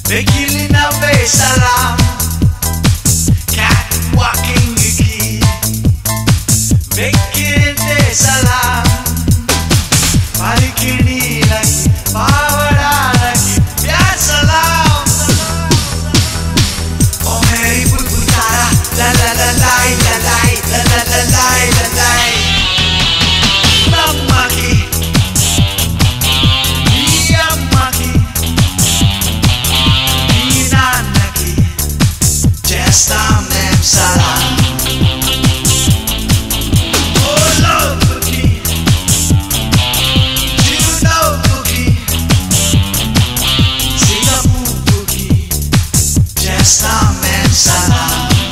మిగిలిన వేసలాం cat walking కి వెక్కిరిందే సలాం పలికిణీలకి పావడాలకి వ్యాసలాం ఓ Mary బుల్బుల్ తారా లా లా లా లాయ్ లా లాయ్ లా లా లా లాయ్ లా లాయ్ నమ్మకి ఈ అమ్మకి ఈ నాన్నకి చేస్తాం మేం సలాం ఓ లోపుకి చిరునవ్వుకి సిగపువ్వుకి చేస్తాం మేం సలాం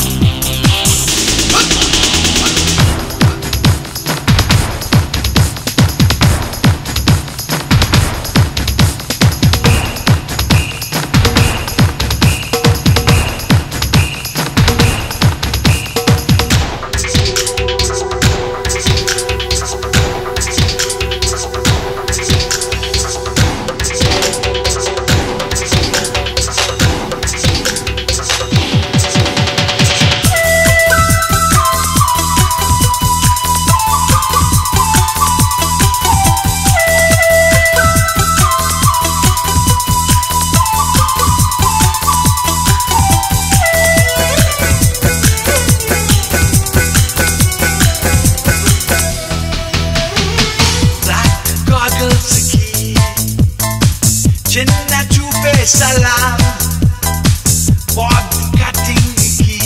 black goggles కి చిన్న చూపే సలాం బాబ్ కటింగ్ కి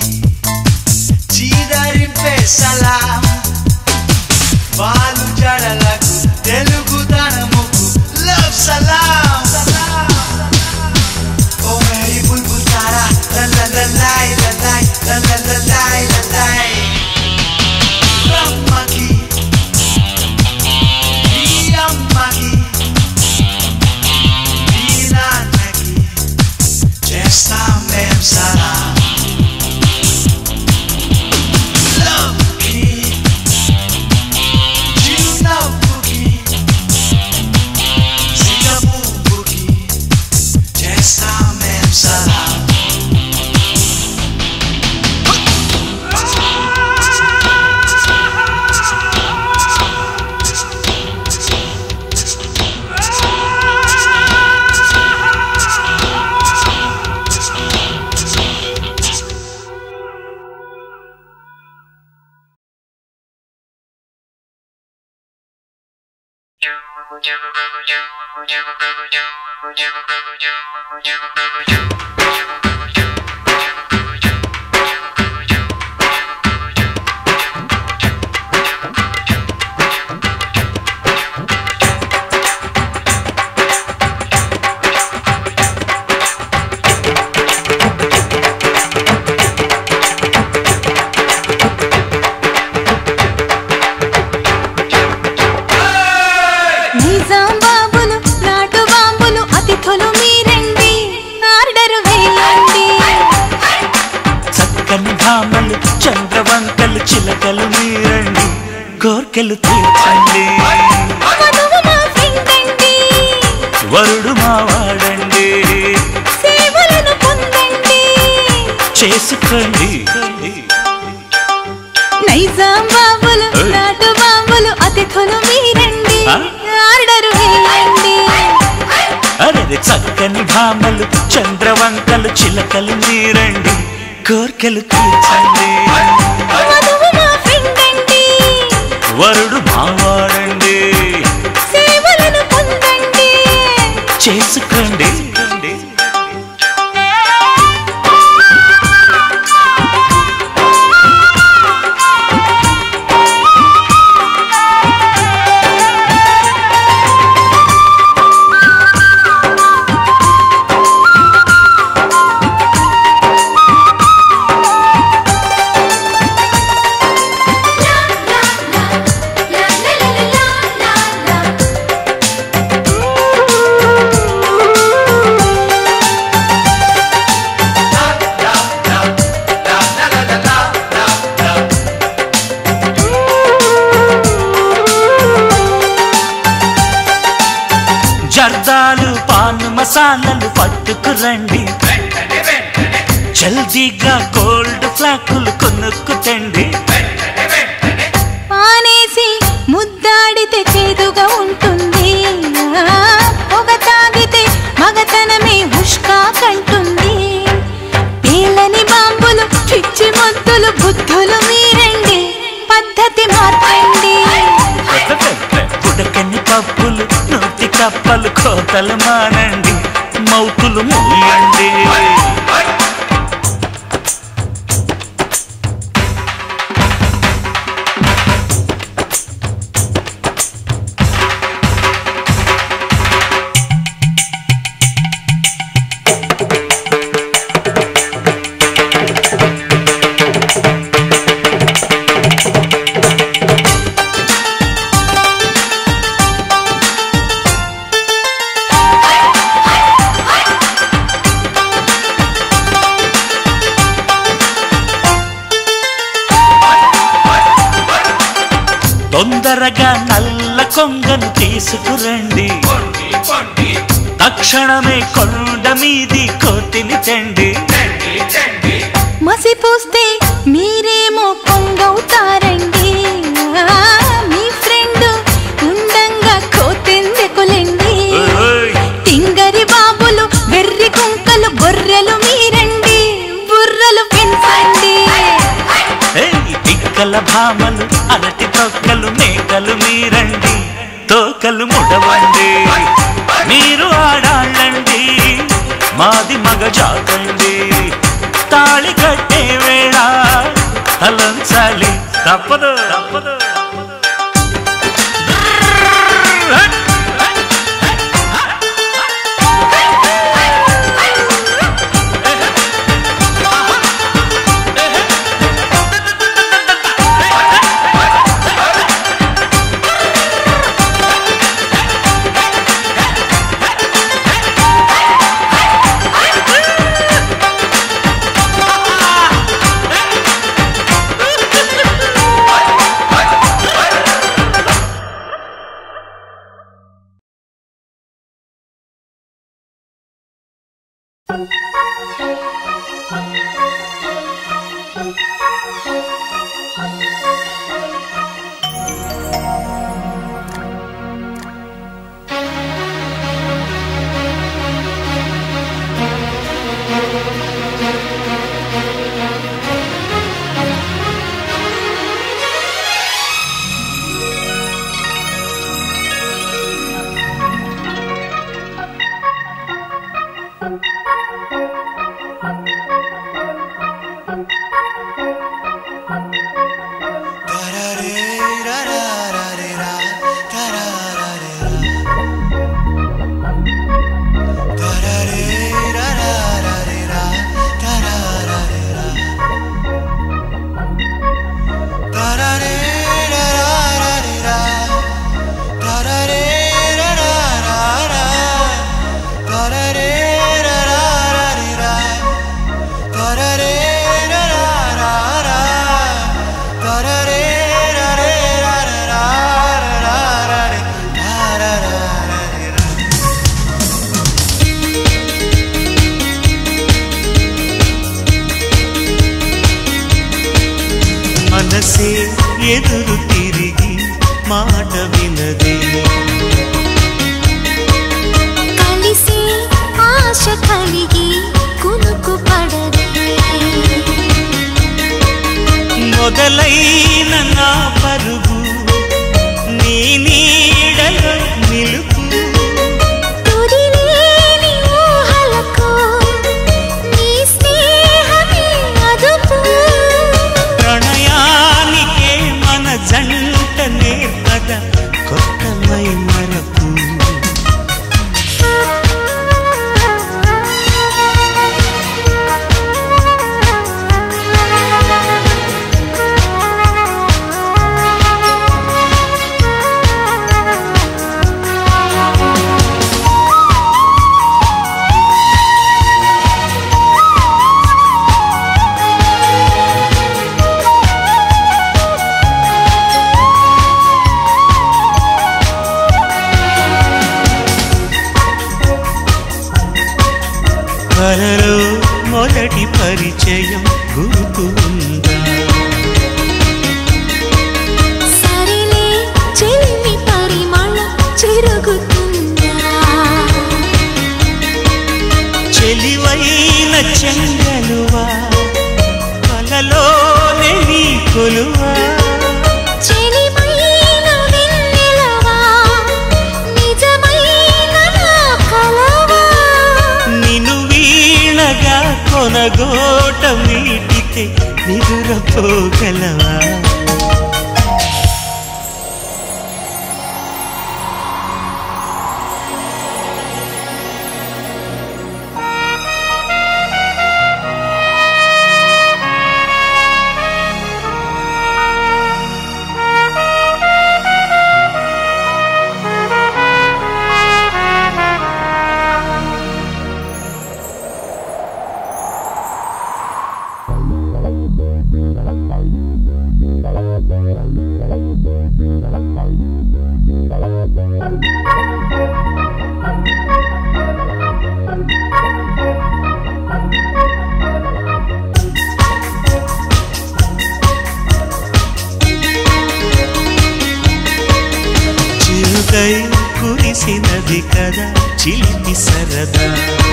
చీదరింపే సలాం వాలు జడలకు తెలుగుదనముకు లవ్ సలాం ఓ మేరీ బుల్బుల్ తారా లా లా లా లాయ్ లా లాయ్ లా లా లా లాయ్ లా లాయ్ బ్రహ్మకి ఈ అమ్మకి ఈ నాన్నకి చేస్తాం మేం సలాం లవ్కి చిరునవ్వుకి సిగపువ్వుకి చేస్తాం మేం సలాం నిజాం బాబులు నాటు బాంబులు అతిథులు మీరండి ఆర్డర్ వేయండి చక్కని భామలు చంద్రవంకలు చిలకలు మీరండి కోర్కెలు తీర్చండి వధువు మా ఫ్రెండ్ అండి వరుడు మావాడండి సేవలను పొందండి చేసుకోండి నైజాం బాబులు ఏయ్. నాటు బాంబులు అతిథులు మీరండి ఆ? ఆర్డర్ వేయండి అరే చక్కని భామలు చంద్రవంకలు చిలకలు మీరండి కోర్కెలు తీర్చండి వధువు మా ఫ్రెండ్ అండి వరుడు మావాడండి సేవలను పొందండి చేసుకోండి ఆ జర్దాలు పాన్ మసాలాలు పట్టుకురండి జల్దీగా గోల్డ్ ఫ్లాకులు కొనుక్కు తండి పానేసి ముద్దాడితే చేదుగా ఉంటుంది ఆ, పొగ తాగితే మగతనమే హుష్కా కంటుంది పేలని బాంబులు పిచ్చి మొద్దులు బుద్ధులు మీరండి పద్ధతి మార్చండి ఉడకని పప్పులు నోటి కప్పలు కోతలు మానండి మౌతులు మూయండి తొందరగా నల్ల కొంగను తీసుకురండి తక్షణమే కొండ మీది కోతిని తెండి మసి పూస్తే మీరేమో పొంగవుతారండి ఆ, మీ ఫ్రెండ్ ఉండంగా కోతెందుకులండి ఓయ్! తింగరి బాబులు వెర్రి కుంకలు గొర్రెలు మీరండి బుర్రలు పెంచండి ఏయ్! తిక్కల భామలు అరటి తొక్కలు మేకలు మీరండి తోకలు ముడవండి మీరు ఆడాళ్ళండి మాది మగ జాతండి తాళి కట్టే వేళ తలంచాలి తప్పదు తప్పదు మనసే ఎదురు తిరిగి మాట వినదే కలిసి ఆశ కలిగి కునుకు పడదే మొదలైన నా పరుగు నీ నీడలో నిలుపు తుదిలేని ఊహలకు నీ స్నేహమే అదుపు ప్రణయానికే మన జంట నేర్పద కొత్తమై మరపు ఆ కలలో మొదటి పరిచయం గుర్తు ఉందా సరిలే చెలిమి పరిమళం చిరుగుతుందా చెలివైన చెంగలువా కలలోనే నీ కొలువా చెలిమైన వెన్నెలవా నిజమైన నా కలవా నిన్ను వీణగా కొనగోట మీటితే నిదురపోగలవా చిరుకై కురిసినది కదా చిలిపి సరదా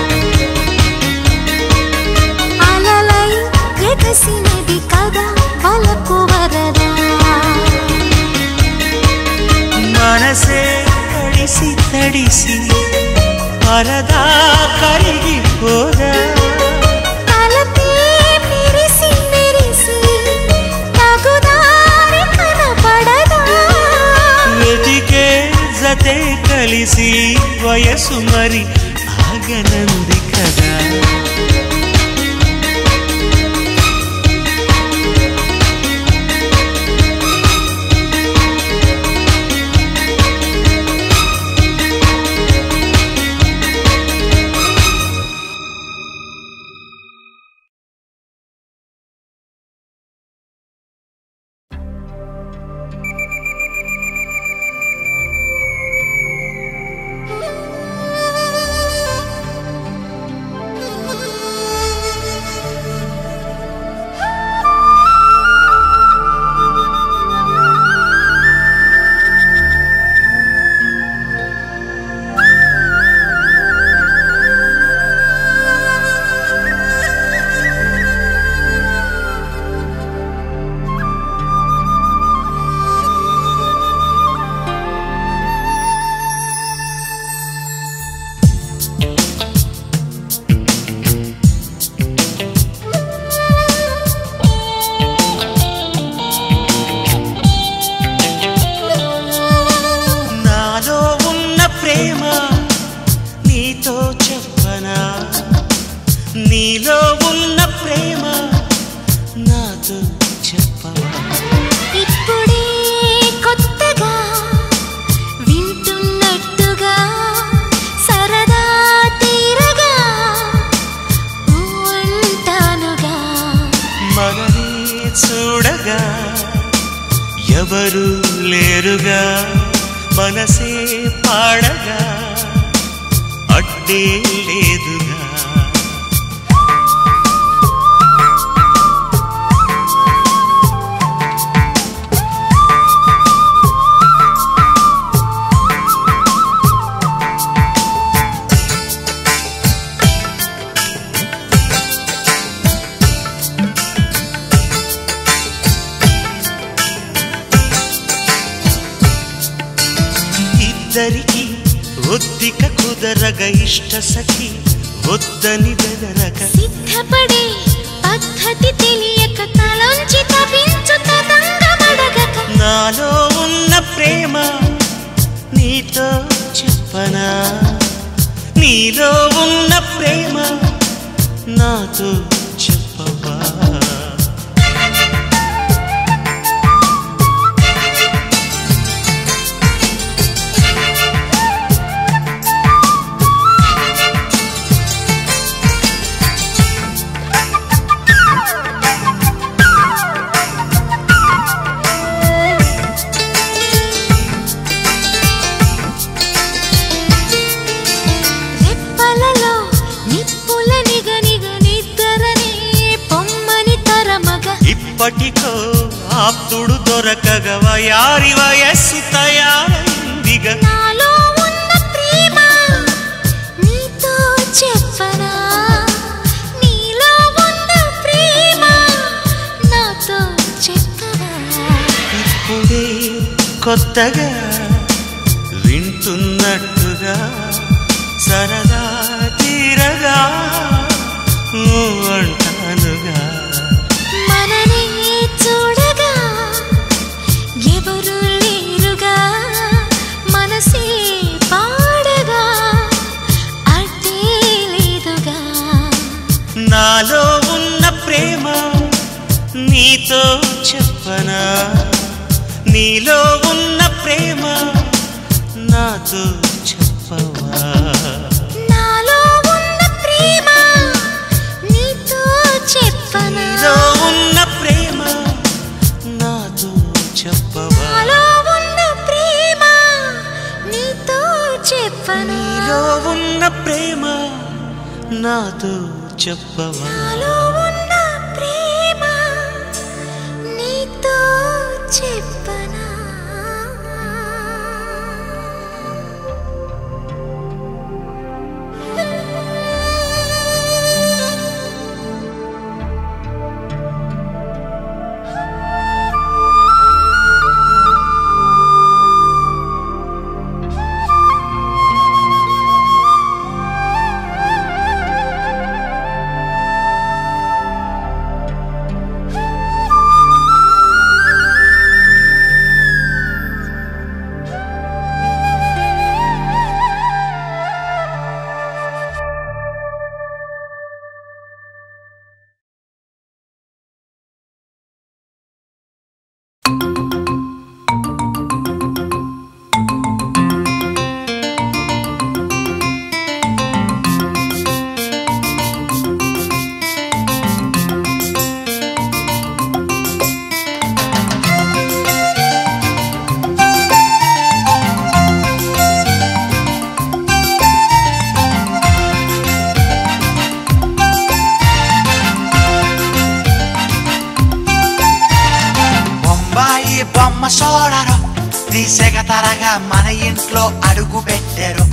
అలలై ఎగసినది కదా వలపు వరదా మనసే తడిసి తడిసి పరదా కరిగిపోదా తలపే మెరిసి మెరిసి తగుదారి కనపడదా వెతికే జతే కలిసి వయసు మరి ఆగనంది కదా నాలో ఉన్న ప్రేమ నీతో చెప్పనా నీలో ఉన్న ప్రేమ నాతో చెప్పవా ఇప్పుడే కొత్తగా వింటున్నట్టుగా సరదా తీరగా ఊ అంటానుగా మనని చూడగా ఎవరు లేరుగా మనసే పాడగా అడ్డే లేదుగా ఇద్దరికి ఒద్దిక కుదరగ ఇష్ట సఖి వద్దని బెదరగ సిద్ధపడే పద్ధతి తెలియక తలంచి తపించు తదంగమడగక నాలో ఉన్న ప్రేమ నీతో చెప్పనా నీలో ఉన్న ప్రేమ నాతో చెప్పవా రెప్పలలో నిప్పుల నిగ ఆప్తుడు దొరకగ వయారి వయస్సు తయారైందిగా నాలో ఉన్న ప్రేమ నీతో చెప్పనా నీలో ఉన్న ప్రేమ నాతో చెప్పనా ఇప్పుడే కొత్తగా వింటున్నట్టుగా సరదా తీరగా ఊ అంటానుగా మననే చూడగా ఎవరు లేరుగా మనసే పాడగా అడ్డే లేదుగా నాలో ఉన్న ప్రేమ నీతో చెప్పనా నీలో ఉన్న ప్రేమ నాతో చెప్పవా నాలో ఉన్న ప్రేమ నీతో చెప్పనా నీలో ఉన్న ప్రేమ నాతో చెప్పవా నాలో ఉన్న ప్రేమ నీతో చెప్పనా నీలో ఉన్న ప్రేమ నాతో చెప్పవా నాలో ఉన్న ప్రేమ నీతో చెప్పనా బొంబాయి బొమ్మ సోడరు నీ సెగ తరగా మన ఇంట్లో అడుగు పెట్టారు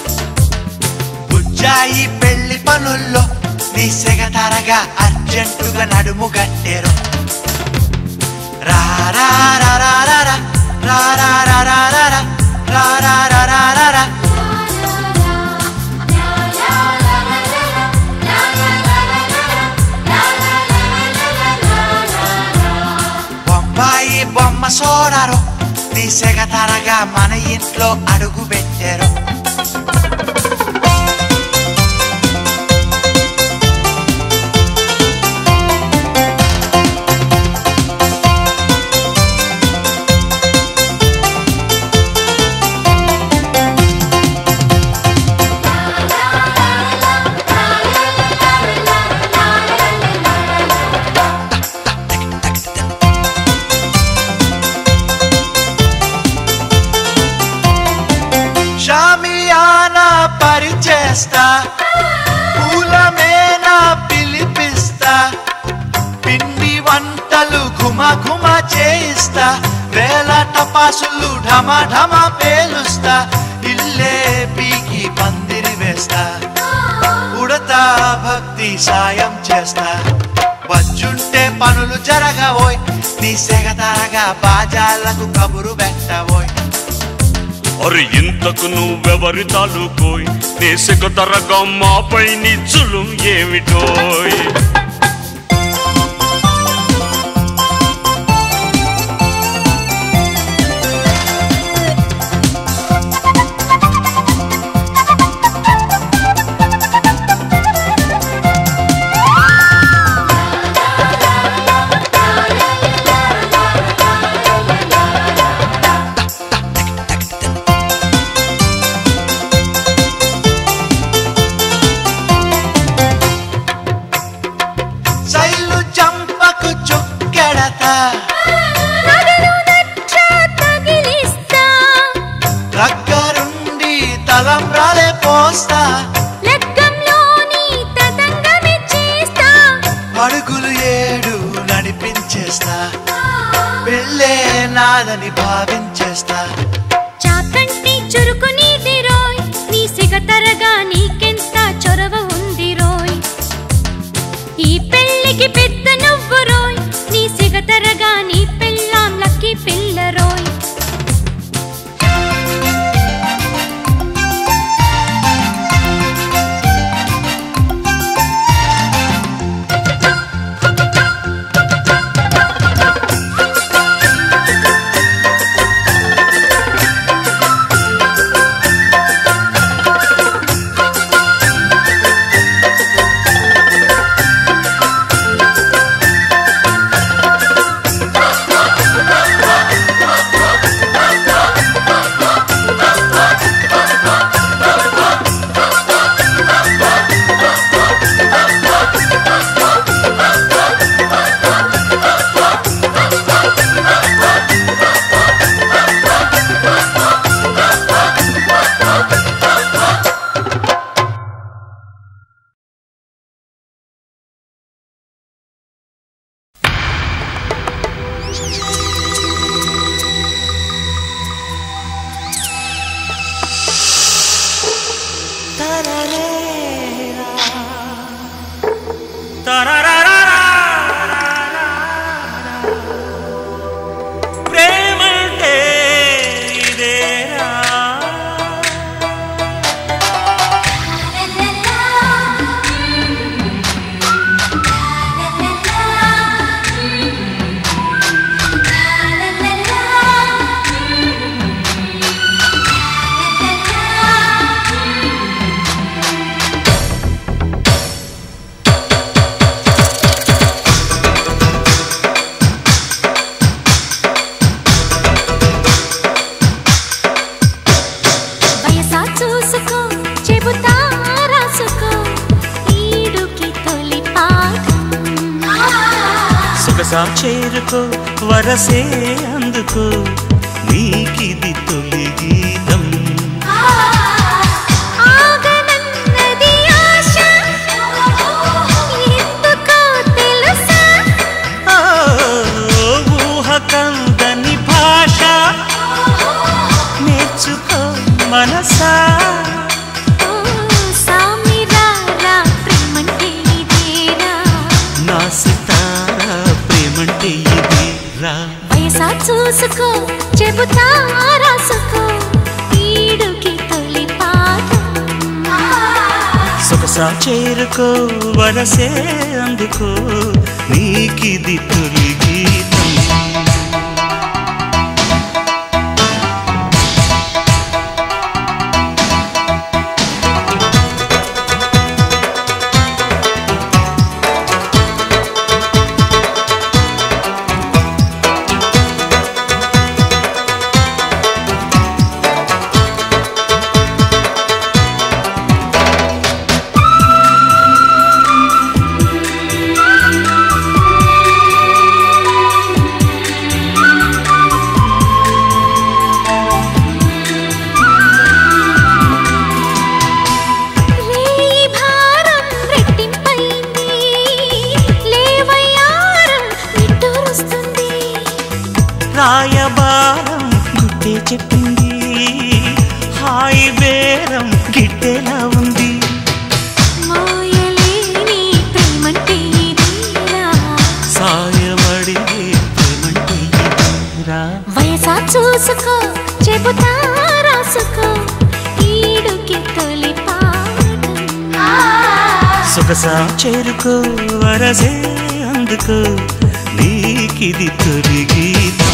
బుజ్జాయి పెళ్లి పనుల్లో నీ సెగ తరగా అర్జెంటుగా నడుము గట్టారు రా రా రా రా రా రా రా రా రా రా రా రా రా రా రా రా రా రా బొంబాయి బొమ్మ సోడారు నీ సెగ తరగా మన ఇంట్లో అడుగు పెట్టారు షామియానా పరిచేస్తా పూల మేనా పిలిపిస్తా పిండి వంటలు ఘుమ ఘుమ చేయిస్తా వేల టపాసులు ఢమ ఢమ పేలుస్తా ఇల్లే పీకి పందిరి వేస్తా ఉడతా భక్తి సాయం చేస్తా వచ్చుంటే పనులు జరగవోయ్ నీ సెగ తరగా బాజాలకు కబురు పెట్టవోయ్ అరే ఇంతకు నువ్వెవరి తాలూకోయ్ నేసెక తరగా మాపై నిచ్చులు ఏమిటోయ్ శైలు చంపకు చుక్కెడతా నగలు నట్రా తగిలిస్తా దగ్గరుండి తలంబ్రాలే పోస్తా లగ్గంలోని తతంగమే చేస్తా అడుగులు ఏడు నడిపించేస్తా కాదని భావించేస్తా చాకంటి చురుకు నీది రోయ్ నీ సిగతరగా నీకెంత చొరవ ఉంది రోయ్ ఈ పెళ్ళికి పెద్ద నువ్వు రోయ్ నీ సిగతరగా నీ పెళ్ళాం లక్కీ పిల్ల రోయ్ ప్రేమంటే ఇదేరా వయసా చూసుకో చెబుతా రాసుకో ఈడుకి తొలి పాఠం సొగసా చేరుకో వరసే అందుకో నీకిది తొలి గీతం ఆగనన్నది ఆశ ఎందుకో తెలుసా ఓ, ఊహ కందని భాష నేర్చుకో మనసా ఓ సామిరా రా ప్రేమంటే ఇదేరా నా సితారా ప్రేమంటే ఇది రా వయసా చూసుకో చెబుతా రాసుకో ఈడుకి తొలి పాఠం సొగసా చేరుకో వరసే అందుకో నీకిది తొలి గీతం రేయి భారం రెట్టింపైంది లేవయ్యారం నిట్టూరుస్తుంది రాయబారం గుట్టే చెప్పింది హాయి బేరం గిట్టేలా ఉంది మోయలేని ప్రేమంటే ఇదేరా సాయమడిగే ప్రేమంటే ఇది రా వయసా చూసుకో చెబుతా రాసుకో ఈడుకి తొలి పాఠం సొగసా చేరుకో వరసే అందుకో నీకిది తొలి గీతం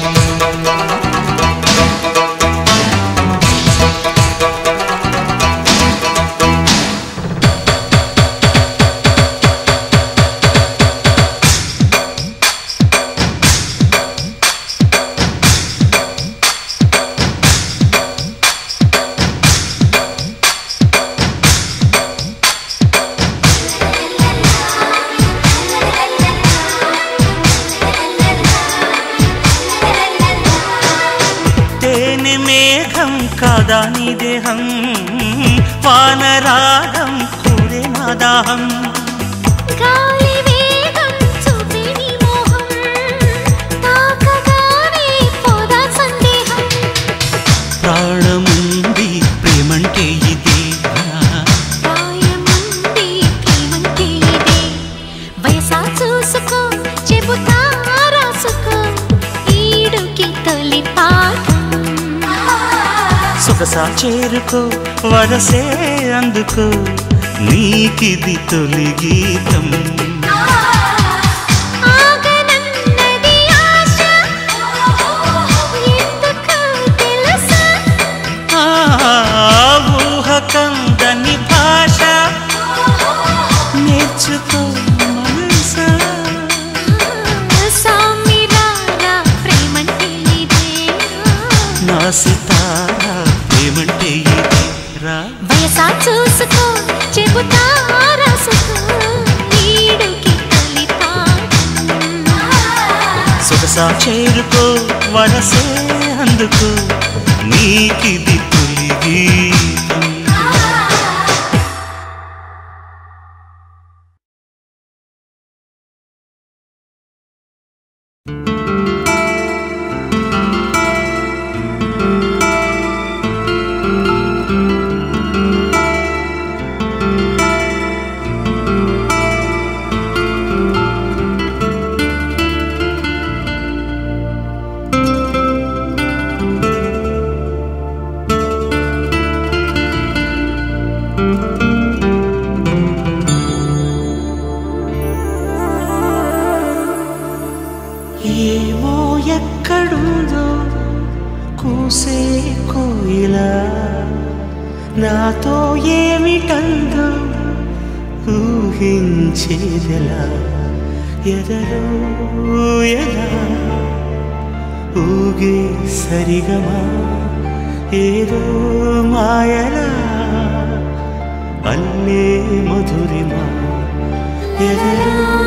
తేనె మేఘం కాదా నీ దేహం వానరాగం కూరే నా దాహం గాలి వేగం చూపే నీ మోహం తాకగానే పొద సొగసా చేరుకో వరసే అందుకో నీకిది తొలి గీతం ఆగనన్నది ఆశ ఎందుకో తెలుసా ఆ ఊహ కందని భాష నేర్చుకో మనసా సామిరారా ప్రేమంటే ఇదేనా నా సితారా ఏమంటే ఇదే రా వయసా చూసుకో చెబుతా రాసుకో నీడుకి ఫలితాం సొగసా చేరుకో వరసే అందుకో నీకిది తొలి గీతం ఏమో ఎక్కడుందో కూసే కోయిల నాతో ఏమిటందో ఊహించేదెలా ఎదలో ఎలా ఊగే సరిగమా ఏదో మాయలా అల్లే మధురిమా ఎదలో